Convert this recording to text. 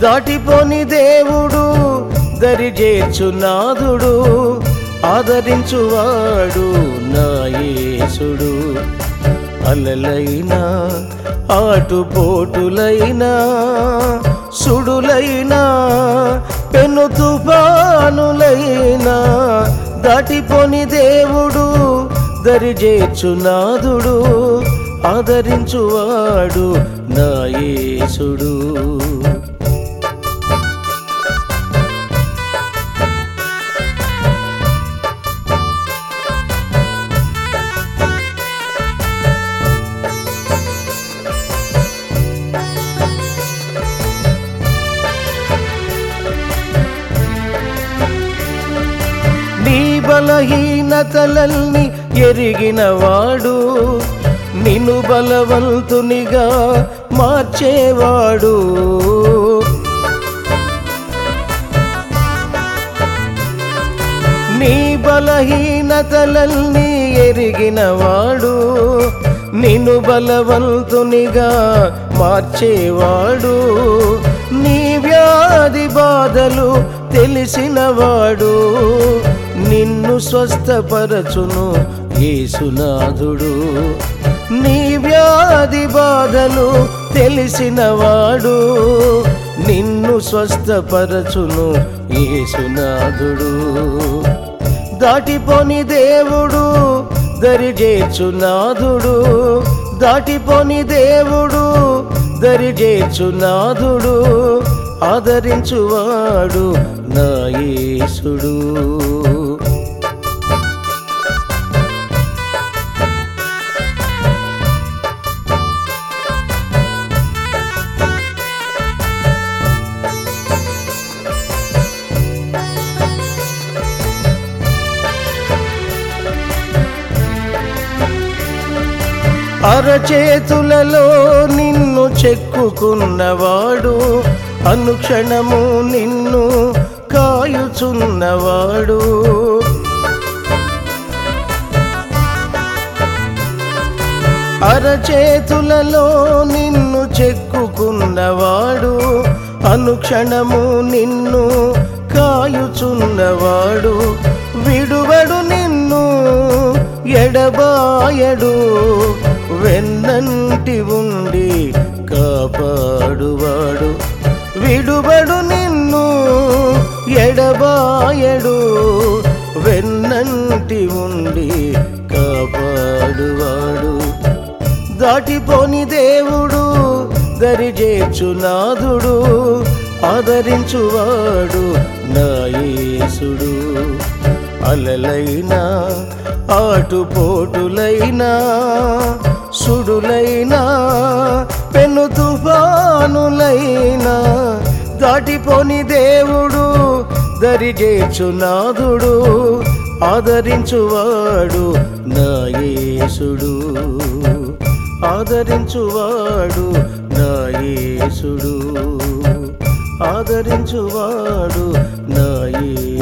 దాటిపోని దేవుడు దరిజేర్చునాథుడు ఆదరించువాడు నా యేసుడు అలలైనా ఆటుపోటులైనా సుడులైనా పెను తుఫానులైనా దాటిపోని దేవుడు దరిజేర్చునాథుడు ఆదరించువాడు నా యేసుడు నీ బలహీనతలల్ని ఎరిగినవాడు నిన్ను బలవంతునిగా మార్చేవాడు నీ బలహీనతలల్ని ఎరిగినవాడు నిన్ను బలవంతునిగా మార్చేవాడు నీ వ్యాధి బాధలు తెలిసినవాడు నిన్ను స్వస్థపరచును యేసునాథుడు నీ వ్యాధి బాధలు తెలిసినవాడు నిన్ను స్వస్థపరచును యేసునాథుడు దాటిపోని దేవుడు దరిజేర్చునాథుడు దాటిపోని దేవుడు దరిజేర్చునాథుడు ఆదరించువాడు నా యేసుడు అరచేతులలో నిన్ను చెక్కుకున్నవాడు అనుక్షణము నిన్ను కాయుచున్నవాడు అరచేతులలో నిన్ను చెక్కుకున్నవాడు అనుక్షణము నిన్ను కాయుచున్నవాడు విడువడు నిన్ను ఎడబాయడు వెన్నంటి ఉండి కాపాడువాడు విడుబడు నిన్ను ఎడబాయడు వెన్నంటి ఉండి కాపాడువాడు దాటిపోని దేవుడు దరిజేర్చునాథుడు ఆదరించువాడు నా యేసుడు అలలైనా ఆటుపోటులైనా సుడులైనా పెను తుఫానులైనా దాటిపోని దేవుడు దరిజేర్చునాథుడు ఆదరించువాడు నా యేసుడు ఆదరించువాడు నా యేసుడు ఆదరించువాడు నా యేసుడు